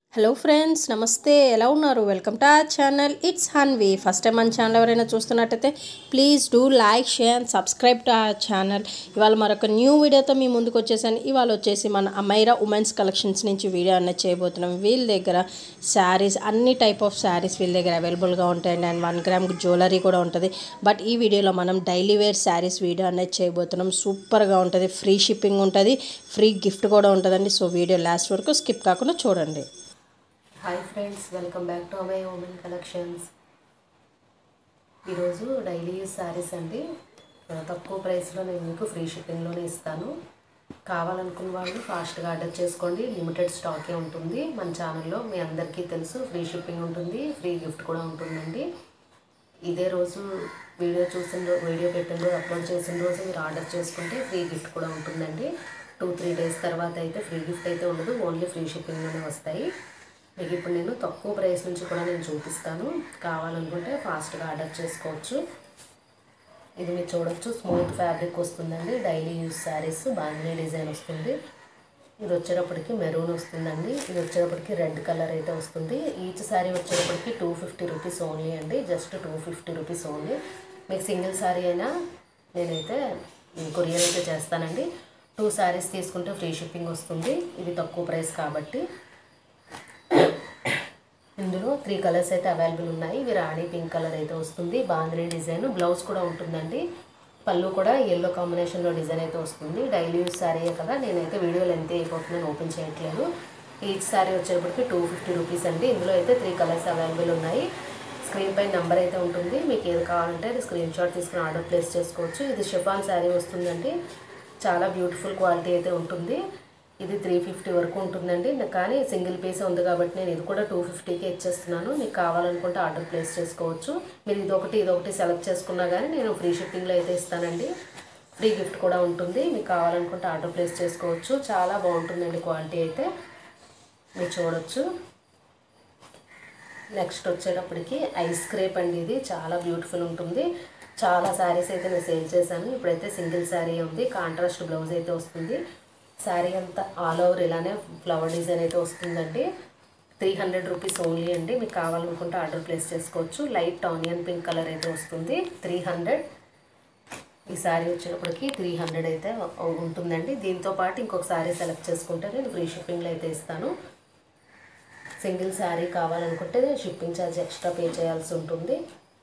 hello friends నమస్తే ఎలా ఉన్నారు welcome to our channel it's Hanvi first time మన ఛానల్ ఎవరైనా చూస్తున్నట్టయితే please do like share and subscribe to our channel ఇవాళ మరొక న్యూ వీడియోతో మీ ముందుకు వచ్చేసాను ఇవాళ వచ్చేసి మన అమైరా ఉమెన్స్ కలెక్షన్స్ నుంచి వీడియో అనేది చేయబోతున్నాం వీళ్ళ దగ్గర శారీస్ అన్ని టైప్ ఆఫ్ శారీస్ వీళ్ళ దగ్గర అవైలబుల్గా ఉంటాయండి అండ్ వన్ గ్రామ్ జ్యువెలరీ కూడా ఉంటుంది బట్ ఈ వీడియోలో మనం డైలీ వేర్ శారీస్ వీడియో అనేది చేయబోతున్నాం సూపర్గా ఉంటుంది ఫ్రీ షిప్పింగ్ ఉంటుంది ఫ్రీ గిఫ్ట్ కూడా ఉంటుందండి సో వీడియో లాస్ట్ వరకు స్కిప్ కాకుండా చూడండి hi friends welcome back to అవై ఉమెన్ కలెక్షన్స్ ఈరోజు డైలీ యూస్ శారీస్ అండి ఆ, తక్కువ ప్రైస్లో నేను మీకు ఫ్రీ షిప్పింగ్లోనే ఇస్తాను కావాలనుకున్న వాళ్ళు ఫాస్ట్గా ఆర్డర్ చేసుకోండి లిమిటెడ్ స్టాకే ఉంటుంది మన ఛానల్లో మీ అందరికీ తెలుసు ఫ్రీ షిప్పింగ్ ఉంటుంది ఫ్రీ గిఫ్ట్ కూడా ఉంటుందండి ఇదే రోజు వీడియో చూసిన రో- వీడియో పెట్టిన రోజు అప్లోడ్ చేసిన రోజు మీరు ఆర్డర్ చేసుకుంటే ఫ్రీ గిఫ్ట్ కూడా ఉంటుందండి టూ త్రీ డేస్ తర్వాత అయితే ఫ్రీ గిఫ్ట్ అయితే ఉండదు ఓన్లీ ఫ్రీ షిప్పింగ్లోనే వస్తాయి మీకు ఇప్పుడు నేను తక్కువ ప్రైస్ నుంచి కూడా నేను చూపిస్తాను కావాలనుకుంటే ఫాస్ట్గా ఆర్డర్ చేసుకోవచ్చు ఇది మీరు చూడొచ్చు స్మూత్ ఫ్యాబ్రిక్ వస్తుందండి డైలీ యూస్ శారీస్ బాగానే డిజైన్ వస్తుంది ఇది వచ్చేటప్పటికి మెరూన్ వస్తుందండి ఇది వచ్చేటప్పటికి రెడ్ కలర్ అయితే వస్తుంది ఈచ్ శారీ వచ్చేటప్పటికి టూ ఫిఫ్టీ రూపీస్ ఓన్లీ అండి just two fifty rupees only మీకు సింగిల్ శారీ అయినా నేనైతే కొరియర్ అయితే చేస్తానండి టూ శారీస్ తీసుకుంటే ఫ్రీ షిప్పింగ్ వస్తుంది ఇది తక్కువ ప్రైస్ కాబట్టి ఇందులో త్రీ కలర్స్ అయితే అవైలబుల్ ఉన్నాయి ఇవి రాణి పింక్ కలర్ అయితే వస్తుంది బాంద్రీ డిజైన్ బ్లౌజ్ కూడా ఉంటుందండి పళ్ళు కూడా ఎల్లో కాంబినేషన్లో డిజైన్ అయితే వస్తుంది డైలీ యూస్ శారీ కదా నేనైతే వీడియో లెంత్ అయిపోతుందని ఓపెన్ చేయట్లేదు ఈచ్ శారీ వచ్చేటప్పటికి టూ ఫిఫ్టీ రూపీస్ అండి ఇందులో అయితే త్రీ కలర్స్ అవైలబుల్ ఉన్నాయి స్క్రీన్ పై నెంబర్ అయితే ఉంటుంది మీకు ఏది కావాలంటే అది స్క్రీన్ షాట్ తీసుకుని ఆర్డర్ ప్లేస్ చేసుకోవచ్చు ఇది షిఫాన్ శారీ వస్తుందండి చాలా బ్యూటిఫుల్ క్వాలిటీ అయితే ఉంటుంది ఇది త్రీ ఫిఫ్టీ వరకు ఉంటుందండి నా- కానీ సింగిల్ పీస్ ఉంది కాబట్టి నేను ఇది కూడా టూ ఫిఫ్టీకి ఇచ్చేస్తున్నాను మీకు కావాలనుకుంటే ఆర్డర్ ప్లేస్ చేసుకోవచ్చు మీరు ఇదొకటి ఇదొకటి సెలెక్ట్ చేసుకున్నా కానీ నేను ఫ్రీ షిప్పింగ్లో అయితే ఇస్తానండి ఫ్రీ గిఫ్ట్ కూడా ఉంటుంది మీకు కావాలనుకుంటే ఆర్డర్ ప్లేస్ చేసుకోవచ్చు చాలా బాగుంటుందండి క్వాలిటీ అయితే మీరు చూడొచ్చు నెక్స్ట్ వచ్చేటప్పటికి ఐస్ క్రేప్ అండి ఇది చాలా బ్యూటిఫుల్ ఉంటుంది చాలా శారీస్ అయితే నేను సేల్ చేశాను ఇప్పుడైతే సింగిల్ శారీ ఉంది కాంట్రాస్ట్ బ్లౌజ్ అయితే వస్తుంది శారీ అంతా ఆల్ ఓవర్ ఇలానే ఫ్లవర్ డిజైన్ అయితే వస్తుందండి త్రీ హండ్రెడ్ రూపీస్ ఓన్లీ అండి మీకు కావాలనుకుంటే ఆర్డర్ ప్లేస్ చేసుకోవచ్చు లైట్ ఆనియన్ పింక్ కలర్ అయితే వస్తుంది త్రీ హండ్రెడ్ ఈ శారీ వచ్చేటప్పటికి త్రీ హండ్రెడ్ అయితే ఉంటుందండి దీంతో పాటు ఇంకొక శారీ సెలెక్ట్ చేసుకుంటే నేను ఫ్రీ షిప్పింగ్లో అయితే ఇస్తాను సింగిల్ శారీ కావాలనుకుంటే షిప్పింగ్ ఛార్జ్ ఎక్స్ట్రా పే చేయాల్సి ఉంటుంది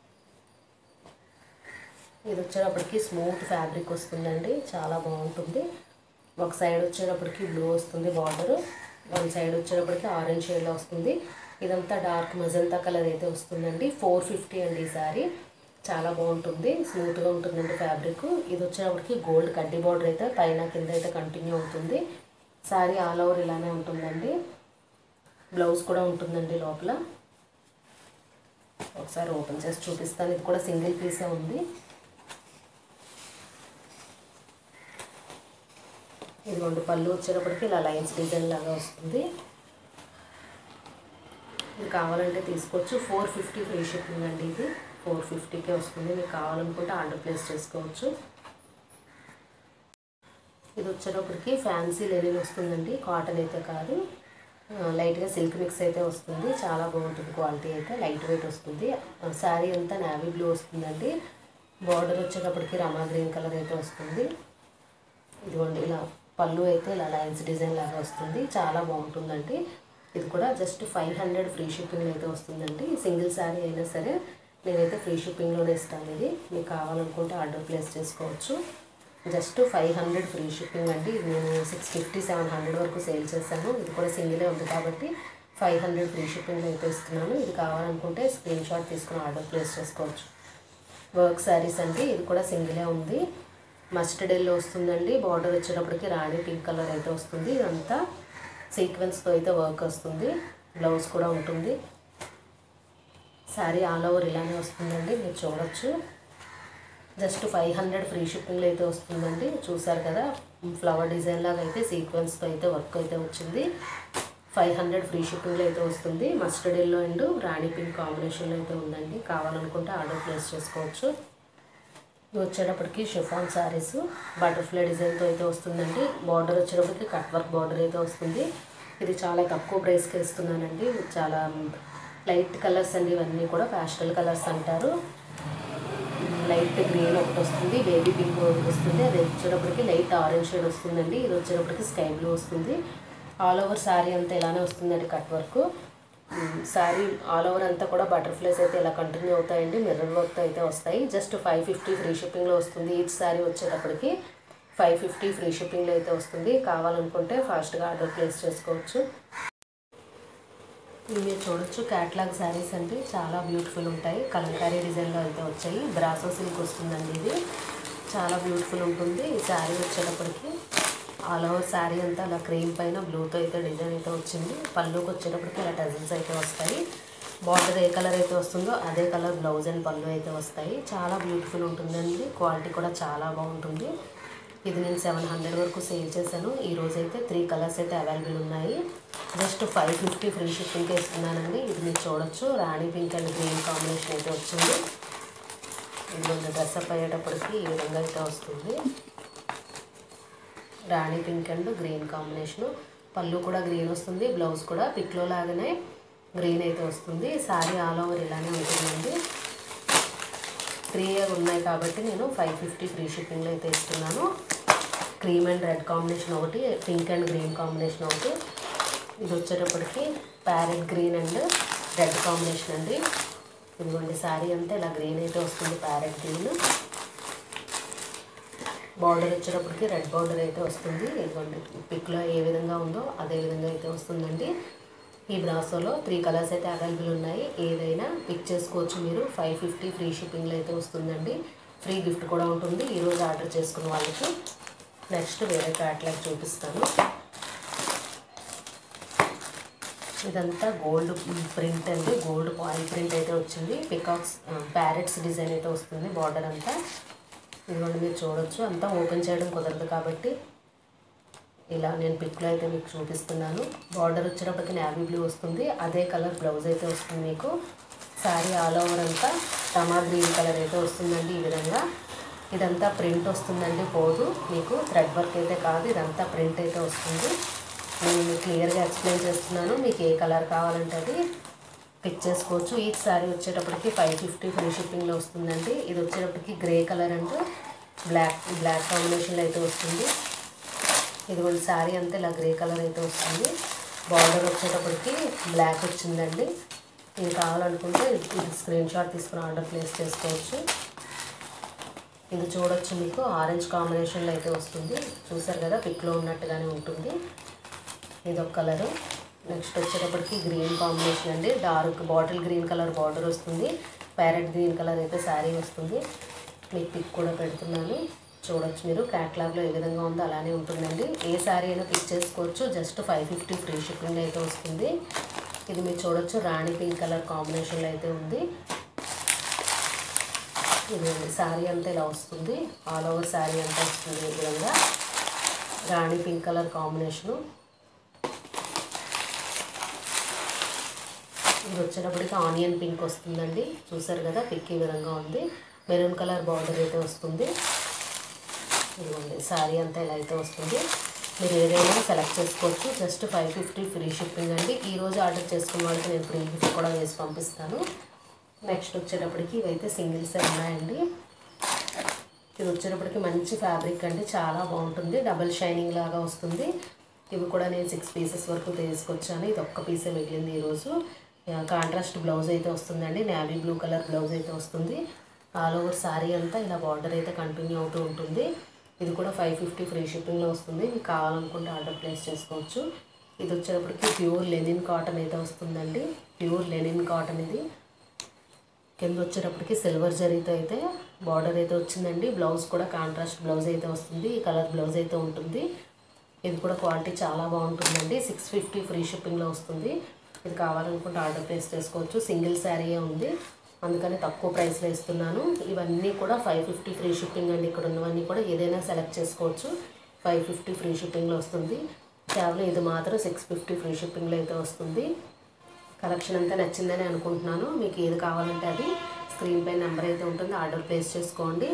ఇది వచ్చేటప్పటికి స్మూత్ ఫ్యాబ్రిక్ వస్తుందండి చాలా బాగుంటుంది ఒక సైడ్ వచ్చేటప్పటికి బ్లూ వస్తుంది బార్డర్ వన్ సైడ్ వచ్చేటప్పటికి ఆరెంజ్ షేడ్లో వస్తుంది ఇదంతా డార్క్ మజంతా కలర్ అయితే వస్తుందండి ఫోర్ ఫిఫ్టీ అండి ఈ సారీ చాలా బాగుంటుంది స్మూత్గా ఉంటుందండి ఫ్యాబ్రిక్ ఇది వచ్చేటప్పటికి గోల్డ్ కడ్డీ బార్డర్ అయితే పైన కింద అయితే కంటిన్యూ అవుతుంది సారీ ఆల్ ఓవర్ ఇలానే ఉంటుందండి బ్లౌజ్ కూడా ఉంటుందండి లోపల ఒకసారి ఓపెన్ చేసి చూపిస్తాను ఇది కూడా సింగిల్ పీసే ఉంది ఇది రెండు పళ్ళు వచ్చేటప్పటికి ఇలా లైన్స్ డిజైన్ లాగా వస్తుంది ఇది కావాలంటే తీసుకోవచ్చు ఫోర్ ఫిఫ్టీ ఫ్రీ షిప్పింగ్ అండి ఇది ఫోర్ ఫిఫ్టీకే వస్తుంది మీకు కావాలనుకుంటే ఆర్డర్ ప్లేస్ చేసుకోవచ్చు ఇది వచ్చేటప్పటికి ఫ్యాన్సీ లెనిన్ వస్తుందండి కాటన్ అయితే కాదు ఆ, లైట్గా సిల్క్ మిక్స్ అయితే వస్తుంది చాలా బాగుంటుంది క్వాలిటీ అయితే లైట్ వెయిట్ వస్తుంది ఆ, శారీ అంతా నావీ బ్లూ వస్తుందండి బార్డర్ వచ్చేటప్పటికి రమా గ్రీన్ కలర్ అయితే వస్తుంది ఇదిగోండి ఇలా పళ్ళు అయితే ఇలా లైన్స్ డిజైన్ లాగా వస్తుంది చాలా బాగుంటుందండి ఇది కూడా just five hundred free shipping అయితే వస్తుందండి సింగిల్ శారీ అయినా సరే నేనైతే ఫ్రీ షిప్పింగ్లోనే ఇస్తాను ఇది మీకు కావాలనుకుంటే ఆర్డర్ ప్లేస్ చేసుకోవచ్చు just five hundred free shipping అండి ఇది నేను సిక్స్ ఫిఫ్టీ సెవెన్ హండ్రెడ్ వరకు సేల్ చేశాను ఇది కూడా సింగిలే ఉంది కాబట్టి ఫైవ్ హండ్రెడ్ ఫ్రీ షిప్పింగ్ అయితే ఇస్తున్నాను ఇది కావాలనుకుంటే స్క్రీన్ షాట్ తీసుకుని ఆర్డర్ ప్లేస్ చేసుకోవచ్చు వర్క్ శారీస్ అండి ఇది కూడా సింగిలే ఉంది మస్టర్డ్ ఎల్లో వస్తుందండి బార్డర్ వచ్చేటప్పటికి రాణి పింక్ కలర్ అయితే వస్తుంది ఇదంతా సీక్వెన్స్తో అయితే వర్క్ వస్తుంది బ్లౌజ్ కూడా ఉంటుంది శారీ ఆల్ ఓవర్ ఇలానే వస్తుందండి మీరు చూడొచ్చు జస్ట్ ఫైవ్ హండ్రెడ్ ఫ్రీ షిప్పింగ్లో అయితే వస్తుందండి చూసారు కదా ఫ్లవర్ డిజైన్ లాగా అయితే సీక్వెన్స్తో అయితే వర్క్ అయితే వచ్చింది ఫైవ్ హండ్రెడ్ ఫ్రీ షిప్పింగ్లో అయితే వస్తుంది mustard yellow and rani pink కాంబినేషన్లో అయితే ఉందండి కావాలనుకుంటే ఆర్డర్ ప్లేస్ చేసుకోవచ్చు ఇవి వచ్చేటప్పటికి షిఫాన్ శారీస్ బటర్ఫ్లై డిజైన్తో అయితే వస్తుందండి బార్డర్ వచ్చేటప్పటికి కట్ వర్క్ బార్డర్ అయితే వస్తుంది ఇది చాలా తక్కువ ప్రైస్కి ఇస్తున్నానండి చాలా లైట్ కలర్స్ అండి ఇవన్నీ కూడా ప్యాస్టల్ కలర్స్ అంటారు లైట్ గ్రీన్ ఒకటి వస్తుంది బేబీ పింక్ ఒకటి వస్తుంది అది వచ్చేటప్పటికి లైట్ ఆరెంజ్ షేడ్ వస్తుందండి ఇది వచ్చేటప్పటికి స్కై బ్లూ వస్తుంది ఆల్ ఓవర్ శారీ అంతా ఇలానే వస్తుందండి cut work sari all over అంతా కూడా బటర్ఫ్లైస్ అయితే ఇలా కంటిన్యూ అవుతాయండి మిర్రర్ వర్క్ అయితే వస్తాయి జస్ట్ ఫైవ్ ఫిఫ్టీ ఫ్రీ షిప్పింగ్లో వస్తుంది ఈచ్ శారీ వచ్చేటప్పటికి ఫైవ్ ఫిఫ్టీ ఫ్రీ షిప్పింగ్లో అయితే వస్తుంది కావాలనుకుంటే ఫాస్ట్గా ఆర్డర్ ప్లేస్ చేసుకోవచ్చు ఇవి మీరు చూడొచ్చు క్యాట్లాగ్ శారీస్ అండి చాలా బ్యూటిఫుల్ ఉంటాయి కలంకారీ డిజైన్లో అయితే వచ్చాయి బ్రాసో సిల్క్ వస్తుందండి ఇది చాలా బ్యూటిఫుల్ ఉంటుంది ఈ శారీ వచ్చేటప్పటికి ఆల్ ఓవర్ శారీ అంతా అలా క్రీమ్ పైన బ్లూతో అయితే డిజైన్ అయితే వచ్చింది పళ్ళుకి వచ్చేటప్పటికి ఇలా టజల్స్ అయితే వస్తాయి బార్డర్ ఏ కలర్ అయితే వస్తుందో అదే కలర్ బ్లౌజ్ అండ్ పళ్ళు అయితే వస్తాయి చాలా బ్యూటిఫుల్ ఉంటుందండి క్వాలిటీ కూడా చాలా బాగుంటుంది ఇది నేను సెవెన్ హండ్రెడ్ వరకు సేల్ చేశాను ఈ రోజు అయితే త్రీ కలర్స్ అయితే అవైలబుల్ ఉన్నాయి జస్ట్ ఫైవ్ ఫిఫ్టీ ఫ్రీ షిప్పింగ్కి ఇస్తున్నానండి ఇది మీరు చూడొచ్చు rani pink and green combination అయితే వచ్చింది ఇది డ్రెస్అప్ అయ్యేటప్పటికి ఈ విధంగా అయితే వస్తుంది rani pink and green combination పళ్ళు కూడా గ్రీన్ వస్తుంది బ్లౌజ్ కూడా పిక్లో లాగానే గ్రీన్ అయితే వస్తుంది శారీ ఆల్ ఓవర్ ఇలానే ఉంటుందండి త్రీ ఉన్నాయి కాబట్టి నేను ఫైవ్ ఫిఫ్టీ ఫ్రీ షిప్పింగ్లో అయితే ఇస్తున్నాను క్రీమ్ అండ్ రెడ్ కాంబినేషన్ ఒకటి పింక్ అండ్ గ్రీన్ కాంబినేషన్ ఒకటి ఇది వచ్చేటప్పటికి parrot green and red combination అండి ఇదిగోండి శారీ అంతా ఇలా గ్రీన్ అయితే వస్తుంది ప్యారెట్ గ్రీన్ బార్డర్ వచ్చేటప్పటికి రెడ్ బార్డర్ అయితే వస్తుంది ఇదిగోండి పిక్లో ఏ విధంగా ఉందో అదే విధంగా అయితే వస్తుందండి ఈ బ్రాసోలో త్రీ కలర్స్ అయితే అవైలబుల్ ఉన్నాయి ఏదైనా పిక్ చేసుకోవచ్చు మీరు ఫైవ్ ఫిఫ్టీ ఫ్రీ షిప్పింగ్లో అయితే వస్తుందండి ఫ్రీ గిఫ్ట్ కూడా ఉంటుంది ఈరోజు ఆర్డర్ చేసుకున్న వాళ్ళకి నెక్స్ట్ వేరే క్యాట్లాగ్ చూపిస్తాను ఇదంతా గోల్డ్ ప్రింట్ అండి గోల్డ్ ఆయిల్ ప్రింట్ అయితే వచ్చింది పికాక్స్ ప్యారెట్స్ డిజైన్ అయితే వస్తుంది బార్డర్ అంతా ఇదిగోండి మీరు చూడొచ్చు అంతా ఓపెన్ చేయడం కుదరదు కాబట్టి ఇలా నేను పిక్లో అయితే మీకు చూపిస్తున్నాను బార్డర్ వచ్చేటప్పటికి నావీ బ్లూ వస్తుంది అదే కలర్ బ్లౌజ్ అయితే వస్తుంది మీకు శారీ ఆల్ ఓవర్ అంతా టమా గ్రీన్ కలర్ అయితే వస్తుందండి ఈ విధంగా ఇదంతా ప్రింట్ వస్తుందండి పోదు మీకు థ్రెడ్ వర్క్ అయితే కాదు ఇదంతా ప్రింట్ అయితే వస్తుంది నేను మీకు క్లియర్గా ఎక్స్ప్లెయిన్ చేస్తున్నాను మీకు ఏ కలర్ కావాలంటే అది పిక్ చేసుకోవచ్చు ఈ శారీ వచ్చేటప్పటికి ఫైవ్ ఫిఫ్టీ ఫ్రీ షిప్పింగ్లో వస్తుందండి ఇది వచ్చేటప్పటికి grey colour and black black కాంబినేషన్లో అయితే వస్తుంది ఇది కూడా శారీ అంతా ఇలా గ్రే కలర్ అయితే వస్తుంది బార్డర్ వచ్చేటప్పటికి బ్లాక్ వచ్చిందండి ఇది కావాలనుకుంటే ఇది స్క్రీన్ షాట్ తీసుకుని ఆర్డర్ ప్లేస్ చేసుకోవచ్చు ఇది చూడొచ్చు మీకు ఆరెంజ్ కాంబినేషన్లో అయితే వస్తుంది చూసారు కదా పిక్లో ఉన్నట్టుగానే ఉంటుంది ఇది ఒక కలరు నెక్స్ట్ వచ్చేటప్పటికి గ్రీన్ కాంబినేషన్ అండి dark bottle green colour border వస్తుంది ప్యారెట్ గ్రీన్ కలర్ అయితే శారీ వస్తుంది మీకు పిక్ కూడా పెడుతున్నాను చూడొచ్చు మీరు క్యాట్లాగ్లో ఏ విధంగా ఉందో అలానే ఉంటుందండి ఏ శారీ అయినా పిక్ చేసుకోవచ్చు just five fifty free shipping అయితే వస్తుంది ఇది మీరు చూడొచ్చు రాణి పింక్ కలర్ కాంబినేషన్లో అయితే ఉంది ఇది శారీ అంతా ఇలా వస్తుంది ఆల్ ఓవర్ శారీ అంతా వస్తుంది ఈ విధంగా రాణి పింక్ కలర్ కాంబినేషను ఇది వచ్చేటప్పటికి ఆనియన్ పింక్ వస్తుందండి చూసారు కదా పిక్ ఈ విధంగా ఉంది మెరూన్ కలర్ బార్డర్ అయితే వస్తుంది ఇదిగోండి శారీ అంతా ఇలా అయితే వస్తుంది మీరు ఏదైనా సెలెక్ట్ చేసుకోవచ్చు just five fifty free shipping అండి ఈ రోజు ఆర్డర్ చేసుకున్న వాళ్ళకి నేను ఫ్రీ గిఫ్ట్ కూడా వేసి పంపిస్తాను నెక్స్ట్ వచ్చేటప్పటికి ఇవైతే సింగిల్స్ ఉన్నాయండి ఇది వచ్చేటప్పటికి మంచి ఫ్యాబ్రిక్ అండి చాలా బాగుంటుంది డబుల్ షైనింగ్ లాగా వస్తుంది ఇవి కూడా నేను సిక్స్ పీసెస్ వరకు తీసుకొచ్చాను ఇది ఒక్క పీసే మిగిలింది ఈరోజు కాంట్రాస్ట్ బ్లౌజ్ అయితే వస్తుందండి నేవీ బ్లూ కలర్ బ్లౌజ్ అయితే వస్తుంది ఆల్ ఓవర్ శారీ అంతా ఇలా బార్డర్ అయితే కంటిన్యూ అవుతూ ఉంటుంది ఇది కూడా ఫైవ్ ఫిఫ్టీ ఫ్రీ షిప్పింగ్లో వస్తుంది మీకు కావాలనుకుంటే ఆర్డర్ ప్లేస్ చేసుకోవచ్చు ఇది వచ్చేటప్పటికి ప్యూర్ లెనిన్ కాటన్ అయితే వస్తుందండి ప్యూర్ లెనిన్ కాటన్ ఇది కింద వచ్చేటప్పటికి సిల్వర్ జరీతో అయితే బార్డర్ అయితే వచ్చిందండి బ్లౌజ్ కూడా కాంట్రాస్ట్ బ్లౌజ్ అయితే వస్తుంది ఈ కలర్ బ్లౌజ్ అయితే ఉంటుంది ఇది కూడా క్వాలిటీ చాలా బాగుంటుందండి సిక్స్ ఫిఫ్టీ ఫ్రీ షిప్పింగ్లో వస్తుంది ఇది కావాలనుకుంటే ఆర్డర్ ప్లేస్ చేసుకోవచ్చు సింగిల్ శారీయే ఉంది అందుకని తక్కువ ప్రైస్లో ఇస్తున్నాను ఇవన్నీ కూడా ఫైవ్ ఫిఫ్టీ ఫ్రీ షిప్పింగ్ అండి ఇక్కడ ఉన్నవన్నీ కూడా ఏదైనా సెలెక్ట్ చేసుకోవచ్చు ఫైవ్ ఫిఫ్టీ ఫ్రీ షిప్పింగ్లో వస్తుంది కేవలం ఇది మాత్రం సిక్స్ ఫిఫ్టీ ఫ్రీ షిప్పింగ్లో అయితే వస్తుంది కలెక్షన్ అంతా నచ్చిందని అనుకుంటున్నాను మీకు ఏది కావాలంటే అది స్క్రీన్ పై నెంబర్ అయితే ఉంటుంది ఆర్డర్ ప్లేస్ చేసుకోండి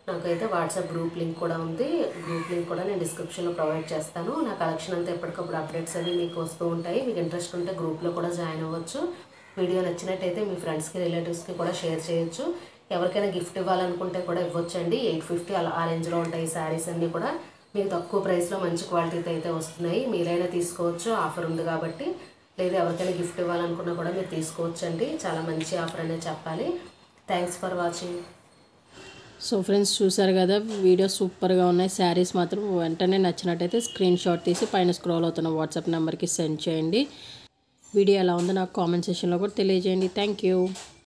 నాకైతే వాట్సాప్ గ్రూప్ లింక్ కూడా ఉంది గ్రూప్ లింక్ కూడా నేను డిస్క్రిప్షన్లో ప్రొవైడ్ చేస్తాను నా కలెక్షన్ అంతా ఎప్పటికప్పుడు అప్డేట్స్ అవి మీకు వస్తూ ఉంటాయి మీకు ఇంట్రెస్ట్ ఉంటే గ్రూప్లో కూడా జాయిన్ అవ్వచ్చు వీడియో నచ్చినట్టయితే మీ ఫ్రెండ్స్కి రిలేటివ్స్కి కూడా షేర్ చేయొచ్చు ఎవరికైనా గిఫ్ట్ ఇవ్వాలనుకుంటే కూడా ఇవ్వచ్చండి ఎయిట్ ఫిఫ్టీ అలా ఆ రేంజ్లో ఉంటాయి ఈ శారీస్ అన్నీ కూడా మీకు తక్కువ ప్రైస్లో మంచి క్వాలిటీతో అయితే వస్తున్నాయి మీరైనా తీసుకోవచ్చు ఆఫర్ ఉంది కాబట్టి లేదా ఎవరికైనా గిఫ్ట్ ఇవ్వాలనుకున్నా కూడా మీరు తీసుకోవచ్చు అండి చాలా మంచి ఆఫర్ అనే చెప్పాలి thanks for watching so friends చూసారు కదా వీడియో సూపర్గా ఉన్నాయి శారీస్ మాత్రం వెంటనే నచ్చినట్టయితే స్క్రీన్ షాట్ తీసి పైన స్క్రోల్ అవుతున్న వాట్సాప్ నెంబర్కి సెండ్ చేయండి వీడియో ఎలా ఉందో నాకు కామెంట్ సెక్షన్లో కూడా తెలియజేయండి థ్యాంక్ యూ